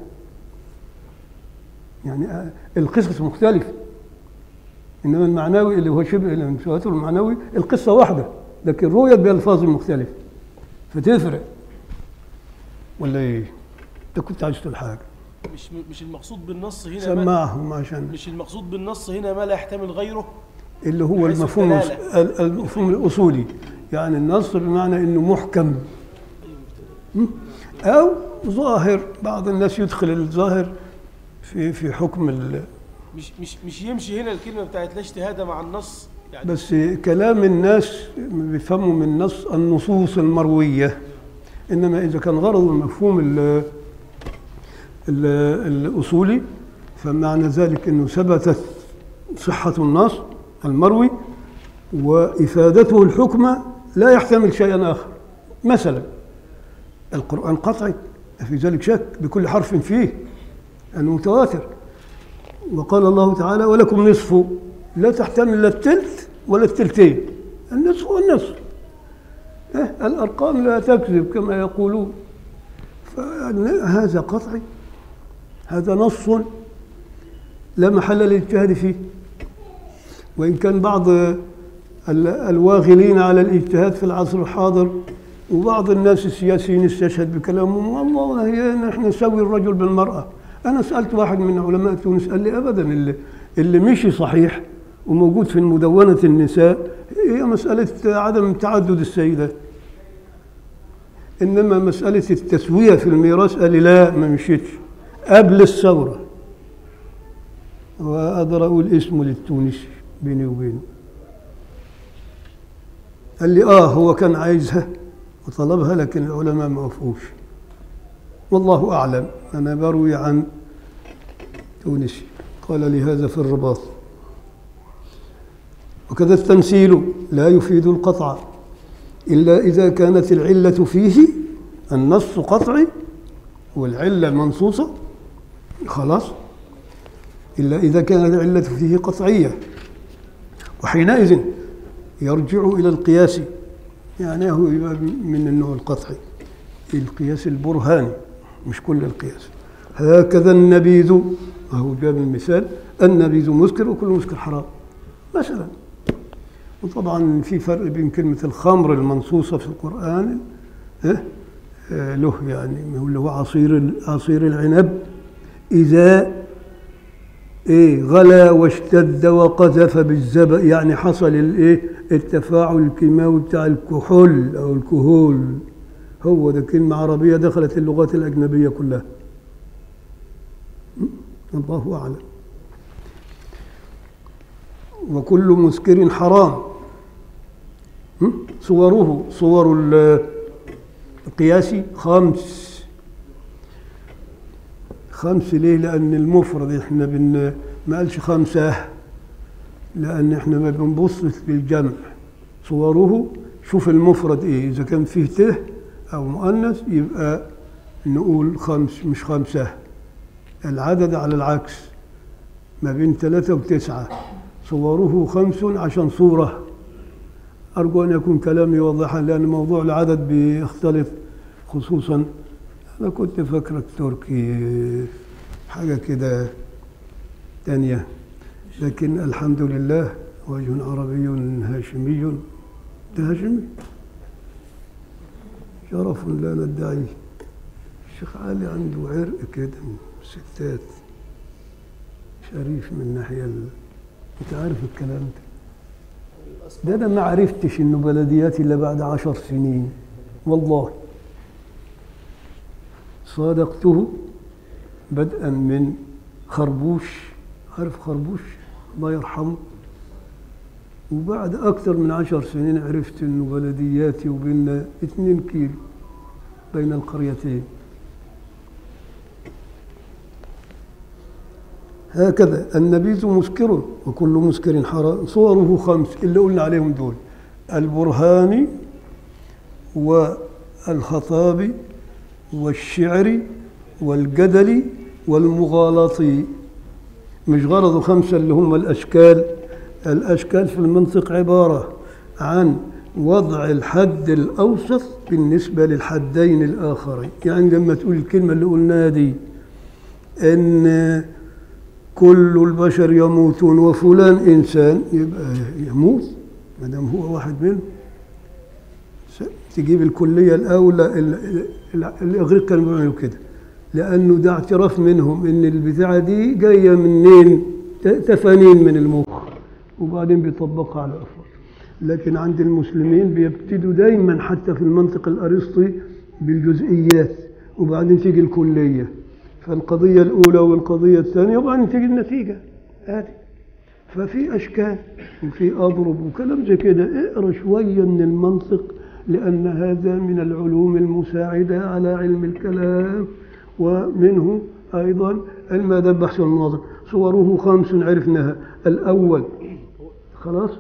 يعني آه، القصص مختلفه انما المعنوي اللي هو شبه المتواتر المعنوي القصه واحده لكن رويت بالفاظ مختلفه فتفرق ولا ايه؟ انت كنت عايز تقول حاجه مش مش المقصود بالنص هنا ما سمعهم عشان مش المقصود بالنص هنا ما لا يحتمل غيره اللي هو حيث المفهوم الدلالة. ال- المفهوم الاصولي يعني النص بمعنى انه محكم م? او ظاهر بعض الناس يدخل الظاهر في في حكم ال- مش مش مش يمشي هنا الكلمه بتاعت لا اجتهاد مع النص يعني بس كلام الناس بيفهموا من النص النصوص المرويه انما اذا كان غرض المفهوم ال- ال- الاصولي فمعنى ذلك انه ثبتت صحه النص المروي وافادته الحكم لا يحتمل شيئا اخر مثلا القران قطعي في ذلك شك بكل حرف فيه انه متواتر وقال الله تعالى ولكم نصف لا تحتمل لا التلت ولا التلتين النصف والنصف إيه؟ الأرقام لا تكذب كما يقولون فهذا قطعي هذا نص لا محل للاجتهاد فيه وإن كان بعض ال- الواغلين على الاجتهاد في العصر الحاضر وبعض الناس السياسيين استشهد بكلامهم والله هي نحن نسوي الرجل بالمرأة أنا سألت واحد من علماء تونس قال لي أبدا اللي, اللي مشي صحيح وموجود في مدونة النساء هي مسألة عدم تعدد السيدات إنما مسألة التسوية في الميراث قال لي لا ما مشيتش قبل الثورة وأقدر أقول اسمه للتونسي بيني وبينه قال لي آه هو كان عايزها وطلبها لكن العلماء ما وافقوش والله أعلم أنا بروي عن تونسي قال لي هذا في الرباط وكذا التمثيل لا يفيد القطع إلا إذا كانت العلة فيه النص قطعي والعلة منصوصة خلاص إلا إذا كانت العلة فيه قطعية وحينئذ يرجع إلى القياس يعني هو يبقى من النوع القطعي القياس البرهاني مش كل القياس هكذا النبيذ وهو جاب المثال النبيذ مسكر وكل مسكر حرام مثلا وطبعا في فرق بين كلمة الخمر المنصوصة في القرآن إيه؟ آه، له يعني اللي هو عصير عصير العنب إذا إيه غلا واشتد وقذف بالزبق يعني حصل الإيه التفاعل الكيماوي بتاع الكحول أو الكهول هو ده كلمة عربية دخلت اللغات الأجنبية كلها م? الله أعلم وكل مسكر حرام م? صوره صور ال- القياس خمس خمس ليه لأن المفرد احنا بن ما قالش خمسة لأن احنا ما بنبصش للجمع صوره شوف المفرد ايه إذا كان فيه ته أو مؤنث يبقى نقول خمس مش خمسة العدد على العكس ما بين ثلاثة وتسعة صوره خمس عشان صورة أرجو أن يكون كلامي واضحا لأن موضوع العدد بيختلف خصوصا أنا كنت فاكرك تركي حاجة كده تانية لكن الحمد لله وجه عربي هاشمي ده هاشمي شرف لا ندعيه الشيخ علي عنده عرق كده من الستات شريف من الناحية ال... انت عارف الكلام ده ده انا ما عرفتش انه بلدياتي الا بعد عشر سنين والله صادقته بدءا من خربوش عارف خربوش الله يرحمه وبعد أكثر من عشر سنين عرفت إنه بلدياتي وبيننا اتنين كيلو بين القريتين هكذا النبيذ مسكر وكل مسكر حرام صوره خمس اللي قلنا عليهم دول البرهاني والخطاب والشعر والجدل والمغالطي مش غرض خمسة اللي هم الأشكال الأشكال في المنطق عبارة عن وضع الحد الأوسط بالنسبة للحدين الآخرين يعني لما تقول الكلمة اللي قلناها دي إن كل البشر يموتون وفلان إنسان يبقى يموت ما دام هو واحد منهم س- تجيب الكلية الأولى ال- ال- ال- الإغريق كانوا بيعملوا كده لأنه ده اعتراف منهم إن البتاعة دي جاية منين ت- تفانين من المخ وبعدين بيطبقها على الأفراد لكن عند المسلمين بيبتدوا دايما حتى في المنطق الأرسطي بالجزئيات وبعدين تيجي الكلية فالقضية الأولى والقضية الثانية وبعدين تيجي النتيجة هذه ففي أشكال وفي أضرب وكلام زي كده اقرا شوية من المنطق لأن هذا من العلوم المساعدة على علم الكلام ومنه أيضا علم هذا البحث والمناظر صوره خمس عرفناها الأول خلاص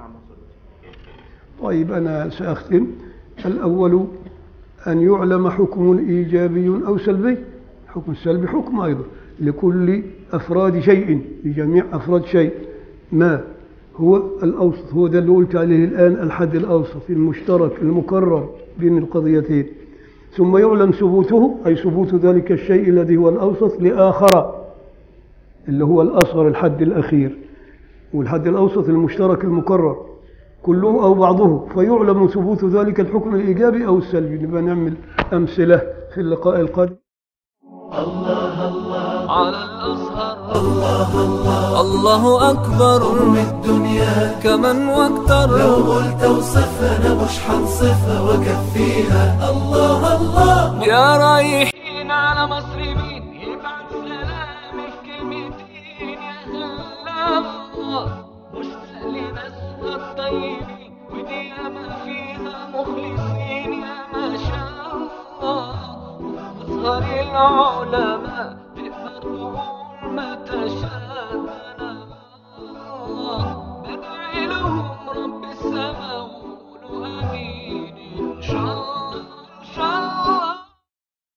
طيب أنا سأختم الأول أن يعلم حكم إيجابي أو سلبي حكم السلبي حكم أيضا لكل أفراد شيء لجميع أفراد شيء ما هو الأوسط هو ده اللي قلت عليه الآن الحد الأوسط المشترك المكرر بين القضيتين ثم يعلم ثبوته أي ثبوت ذلك الشيء الذي هو الأوسط لآخر اللي هو الأصغر الحد الأخير والحد الأوسط المشترك المكرر كله أو بعضه فيعلم ثبوت ذلك الحكم الإيجابي أو السلبي نبقى نعمل أمثلة في اللقاء القادم على الأزهر الله الله الله أكبر أم الدنيا كمن لو واكتر قلت اوصفها انا مش حنصفها واكفيها الله الله يا رايحين على مصر مين يبعت سلامي في كلمتين يا هلا الله مشتاق لناسها الطيبين ودي ياما فيها مخلصين يا ما شاء الله أزهر العلماء تقدر تقول ما تشاء